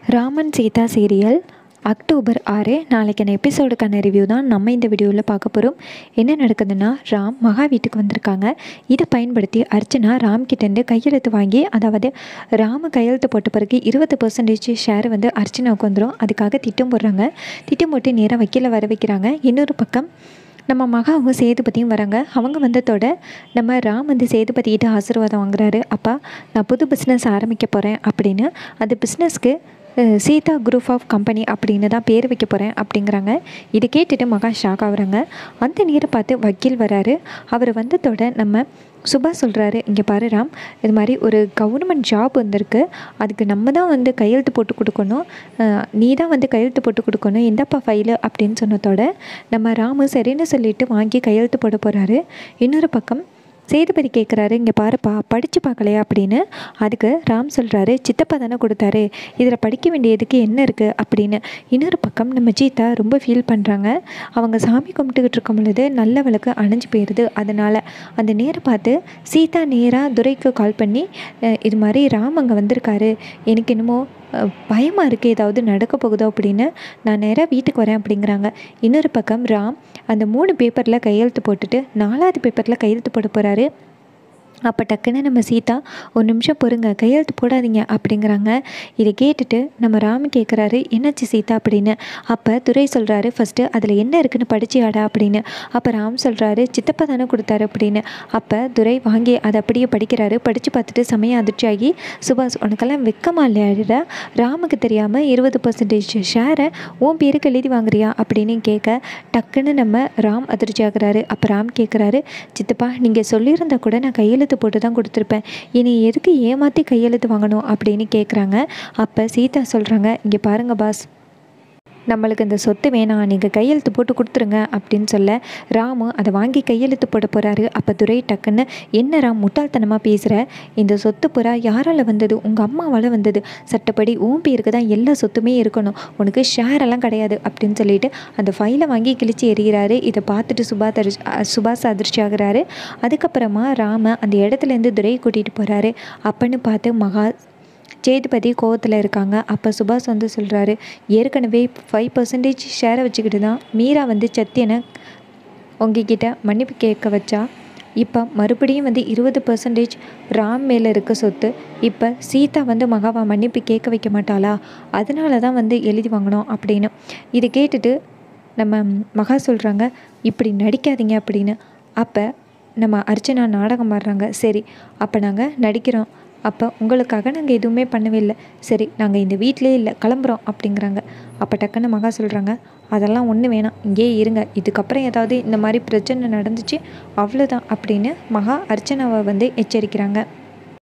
Raman Sita serial October ஆறு நாளைக்கான எபிசோடுக்கான review தான் நம்ம இந்த வீடியோவில் பார்க்க போகிறோம் என்ன நடக்குதுன்னா ராம் மகா வீட்டுக்கு வந்திருக்காங்க இதை பயன்படுத்தி அர்ச்சனா ராம் கிட்டேருந்து கையெழுத்து வாங்கி அதாவது ராம கையெழுத்து போட்ட பிறகு இருபது பர்சன்டேஜ் ஷேர் வந்து அர்ச்சனாவுக்கு வந்துடும் அதுக்காக திட்டம் போடுறாங்க திட்டம் போட்டு நேராக வக்கீல வர வைக்கிறாங்க இன்னொரு பக்கம் நம்ம மகாவும் சேதுபதியும் வராங்க அவங்க வந்ததோட நம்ம ராம் வந்து சேதுபதிக்கிட்ட ஆசீர்வாதம் வாங்குறாரு அப்பா நான் புது பிஸ்னஸ் ஆரம்பிக்க போகிறேன் அப்படின்னு அந்த பிஸ்னஸ்க்கு அஹ், சீதா குரூப் ஆஃப் கம்பெனி அப்படின்னு தான் பேர் வைக்க போகிறேன் அப்படிங்கிறாங்க இதை கேட்டுட்டு மகா ஷாக் ஆகுறாங்க அந்த நேரம் பார்த்து வக்கீல் வராரு அவர் வந்ததோட நம்ம சுபா சொல்கிறாரு இங்கே பாரு ராம் இது மாதிரி ஒரு கவர்மெண்ட் ஜாப் வந்திருக்கு அதுக்கு நம்ம தான் வந்து கையெழுத்து போட்டு கொடுக்கணும் அஹ், நீ தான் வந்து கையெழுத்து போட்டு கொடுக்கணும் இந்தப்பா ஃபைலு அப்படின்னு சொன்னதோட நம்ம ராமு சரின்னு சொல்லிட்டு வாங்கி கையெழுத்து போட போகிறாரு இன்னொரு பக்கம் சேதுபதி கேட்குறாரு இங்கே பாருப்பா படித்து பார்க்கலையா அப்படின்னு அதுக்கு ராம் சொல்கிறாரு சித்தப்பா தானே கொடுத்தாரு இதில் படிக்க வேண்டியதுக்கு என்ன இருக்குது அப்படின்னு இன்னொரு பக்கம் நம்ம சீதா ரொம்ப ஃபீல் பண்ணுறாங்க அவங்க சாமி கும்பிட்டுக்கிட்டு இருக்கும் பொழுது நல்ல விளக்கு அணைஞ்சு போயிடுது அதனால் அந்த நேரம் பார்த்து சீதா நேராக துரைக்கு கால் பண்ணி அஹ், இது மாதிரி ராம் அங்கே வந்திருக்காரு எனக்கு என்னமோ அஹ், பயமா இருக்குது ஏதாவது நடக்க போகுதோ அப்படின்னு நான் நேராக வீட்டுக்கு வரேன் அப்படிங்கிறாங்க இன்னொரு பக்கம் ராம் அந்த மூணு பேப்பரில் கையெழுத்து போட்டுட்டு நாலாவது பேப்பரில் கையெழுத்து போட போகிறாரு அப்போ டக்குன்னு நம்ம சீதா ஒரு நிமிஷம் பொறுங்க கையெழுத்து போடாதீங்க அப்படிங்கிறாங்க இதை கேட்டுட்டு நம்ம ராம் கேட்குறாரு என்னாச்சு சீதா அப்படின்னு அப்போ துரை சொல்கிறாரு ஃபஸ்ட்டு அதில் என்ன இருக்குன்னு படிச்சியாடா அப்படின்னு அப்போ ராம் சொல்கிறாரு சித்தப்பா தானே கொடுத்தாரு அப்படின்னு அப்போ துரை வாங்கி அதை அப்படியே படிக்கிறாரு படித்து பார்த்துட்டு செமையாக அதிர்ச்சியாகி சுபாஷ் உனக்கெல்லாம் வெக்கமா இல்லையாடா ராமுக்கு தெரியாமல் இருபது பர்சன்டேஜ் ஷேரை உன் பேருக்கு எழுதி வாங்குறியா அப்படின்னு கேட்க டக்குன்னு நம்ம ராம் அதிர்ச்சி ஆகுறாரு அப்போ ராம் கேட்குறாரு சித்தப்பா நீங்கள் சொல்லியிருந்தா கூட நான் கையெழுத்து போட்டு தான் கொடுத்துருப்பேன் இனி எதுக்கு ஏமாற்றி கையெழுத்து வாங்கணும் அப்படின்னு கேட்குறாங்க அப்போ சீதா சொல்கிறாங்க இங்கே பாருங்க பாஸ் நம்மளுக்கு இந்த சொத்து வேணாம் நீங்கள் கையெழுத்து போட்டு கொடுத்துருங்க அப்படின்னு சொல்ல ராமு அதை வாங்கி கையெழுத்து போட போகிறாரு அப்போ துரை டக்குன்னு என்ன ராம் முட்டாள்தனமாக பேசுகிற இந்த சொத்து புறா யாரால் வந்தது உங்கள் அம்மாவால் வந்தது சட்டப்படி உன் பேருக்கு தான் எல்லா சொத்துமே இருக்கணும் உனக்கு ஷேர் எல்லாம் கிடையாது அப்படின்னு சொல்லிட்டு அந்த ஃபைலை வாங்கி கிழிச்சு எறிகிறாரு இதை பார்த்துட்டு சுபா தரி சுபாஷ் அதிர்ச்சி ஆகுறாரு அதுக்கப்புறமா ராம அந்த இடத்துலேருந்து துரை கூட்டிகிட்டு போகிறாரு அப்பன்னு பார்த்து மகா சேதுபதி கோவத்தில் இருக்காங்க அப்போ சுபாஷ் வந்து சொல்கிறாரு ஏற்கனவே ஃபைவ் பர்சன்டேஜ் ஷேரை வச்சுக்கிட்டு தான் மீரா வந்து சத்தியனை உங்ககிட்ட மன்னிப்பு கேட்க வச்சா இப்போ மறுபடியும் வந்து இருபது பர்சன்டேஜ் ராம் மேலே இருக்க சொத்து இப்போ சீதா வந்து மகாவா மன்னிப்பு கேட்க வைக்க மாட்டாளா அதனால தான் வந்து எழுதி வாங்கினோம் அப்படின்னு இதை கேட்டுட்டு நம்ம மகா சொல்கிறாங்க இப்படி நடிக்காதீங்க அப்படின்னு அப்போ நம்ம அர்ச்சனா நாடகம் ஆடுறாங்க சரி அப்போ நாங்கள் நடிக்கிறோம் அப்போ உங்களுக்காக நாங்கள் எதுவுமே பண்ணவே இல்லை சரி நாங்கள் இந்த வீட்டிலே இல்லை கிளம்புறோம் அப்படிங்கிறாங்க அப்போ டக்குன்னு மகா சொல்கிறாங்க அதெல்லாம் ஒன்றும் வேணாம் இங்கேயே இருங்க இதுக்கப்புறம் ஏதாவது இந்த மாதிரி பிரச்சனை நடந்துச்சு அவ்வளோதான் அப்படின்னு மகா அர்ச்சனாவை வந்து எச்சரிக்கிறாங்க